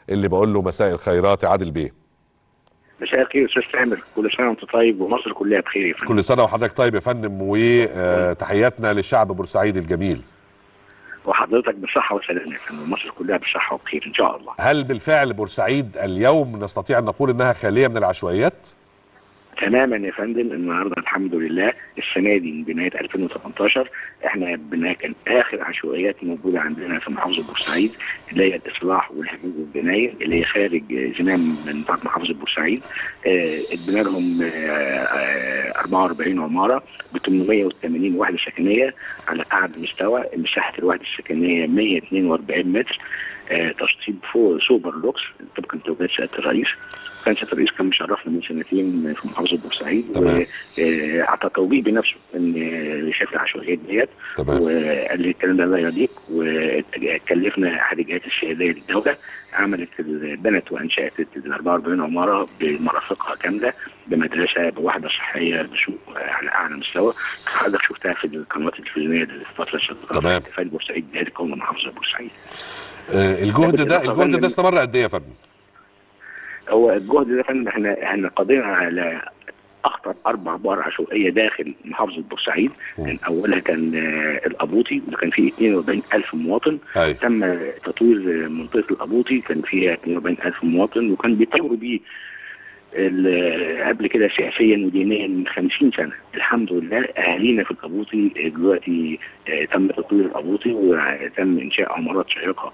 اللي بقول له مساء الخيرات يا عادل بيه مساء الخير استاذ سامر كل سنه وانت طيب ومصر كلها بخير يا فندم كل سنه وحضرتك طيب يا فندم وتحياتنا لشعب بورسعيد الجميل وحضرتك بالصحه والسلامه يا فندم مصر كلها بالصحه وبخير ان شاء الله هل بالفعل بورسعيد اليوم نستطيع ان نقول انها خاليه من العشوائيات تماما يا فندم النهارده الحمد لله السنه دي بنهايه 2018 احنا بنا كان اخر عشوائيات موجوده عندنا في محافظه بورسعيد اللي هي الاصلاح والحدود والبنايه اللي هي خارج زمام من بتاعت محافظه بورسعيد آه اتبنى لهم آه آه 44 عماره ب 880 وحده سكنيه على اعلى مستوى مساحه الوحده السكنيه 142 متر آه تشطيب فوق سوبر لوكس طبقا لتوجيهات سياده الرئيس كان سياده الرئيس كان مشرفنا من سنتين في محافظه بورسعيد واعطى توجيه بنفسه ان شاف العشوائيات ديت وقال لي الكلام ده لا يليق وكلفنا احد الجهات السياديه للدوله عملت بنت وانشات ال 44 عماره بمرافقها كامله بمدرسه بوحده صحيه بسوق على اعلى مستوى حضرتك شفتها في القنوات التلفزيونيه الفتره السابقه تمام في بورسعيد نادي القومي محافظه بورسعيد آه الجهد ده الجهد ده استمر قد ايه يا فندم؟ هو الجهد ده فندم احنا احنا قضينا على اخطر اربع بؤر عشوائيه داخل محافظه بورسعيد كان اولها كان الابوطي اللي كان فيه 42000 مواطن هاي. تم تطوير منطقه الابوطي كان فيها 42000 مواطن وكان بيطوروا بيه قبل كده سياسيا ودينيا من 50 سنه الحمد لله اهالينا في الابوطي دلوقتي تم تطوير الابوطي وتم انشاء عمارات شيقه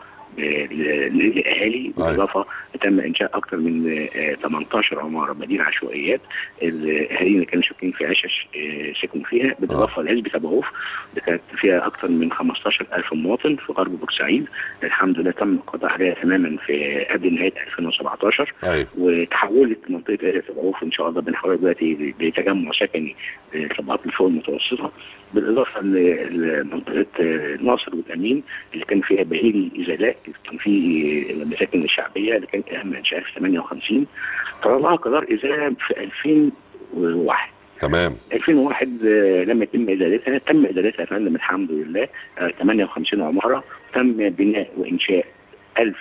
للاهالي بالاضافه تم انشاء اكثر من 18 عماره بديل عشوائيات الاهالينا كانوا ساكنين في عشش سكنوا فيها بالاضافه لعزبه ابو عوف كانت فيها اكثر من 15000 مواطن في غرب بورسعيد الحمد لله تم القضاء عليها تماما في قبل نهايه 2017 أيوة. وتحولت منطقه عزبه ابو عوف ان شاء الله بنحولها دلوقتي لتجمع سكني لطبقات الفوق المتوسطه بالاضافه لمنطقه ناصر والامين اللي كان فيها بهيري ازالات كان في المساكن الشعبيه اللي كانت اهم انشاء في 58 طلعها قرار ازاله في 2001 تمام 2001 لما يتم ازالتها تم ازالتها يا فندم الحمد لله 58 عماره تم بناء وانشاء 1000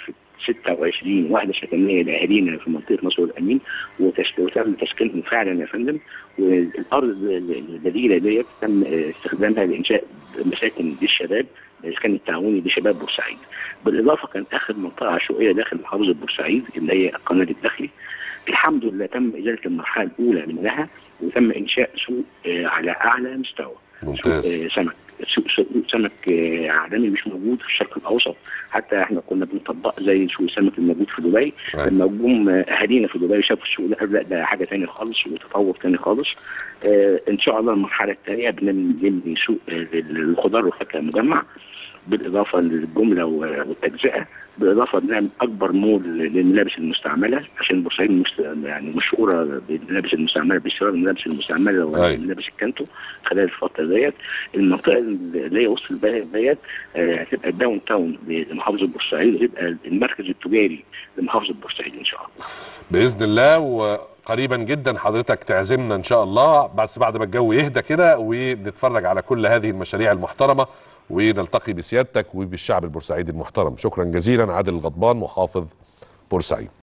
26 وحده سكنيه لاهالينا في منطقه نصر الامين وتم تسكينهم فعلا يا فندم والارض البديله ديت تم استخدامها لانشاء مساكن للشباب الاسكان التعاوني لشباب بورسعيد بالاضافه كان اخر منطقه عشوائيه داخل محافظه بورسعيد اللي هي القناه الداخلي الحمد لله تم ازاله المرحله الاولى منها وتم انشاء سوق على اعلى مستوى ممتاز سوق سمك سوق سمك عالمي مش موجود في الشرق الاوسط حتى احنا كنا بنطبق زي سوق السمك الموجود في دبي لما جم اهالينا في دبي شافوا السوق ده لا ده حاجه ثانيه خالص وتطور ثاني خالص اه ان شاء الله المرحله الثانيه بنبني سوق للخضار والفاكهه مجمع بالاضافه للجمله والتجزئه بالاضافه بنعمل اكبر مول للملابس المستعمله عشان بورسعيد مست... يعني مشهوره بالملابس المستعمله باستيراد الملابس المستعمله وملابس الكانتو خلال الفتره ديت المنطقه اللي هي وسط البلد ديت هتبقى الداون تاون لمحافظه بورسعيد وتبقى المركز التجاري لمحافظه بورسعيد ان شاء الله باذن الله وقريبا جدا حضرتك تعزمنا ان شاء الله بس بعد ما الجو يهدى كده ونتفرج على كل هذه المشاريع المحترمه ونلتقي بسيادتك وبالشعب البورسعيدي المحترم شكرا جزيلا عادل الغضبان محافظ بورسعيد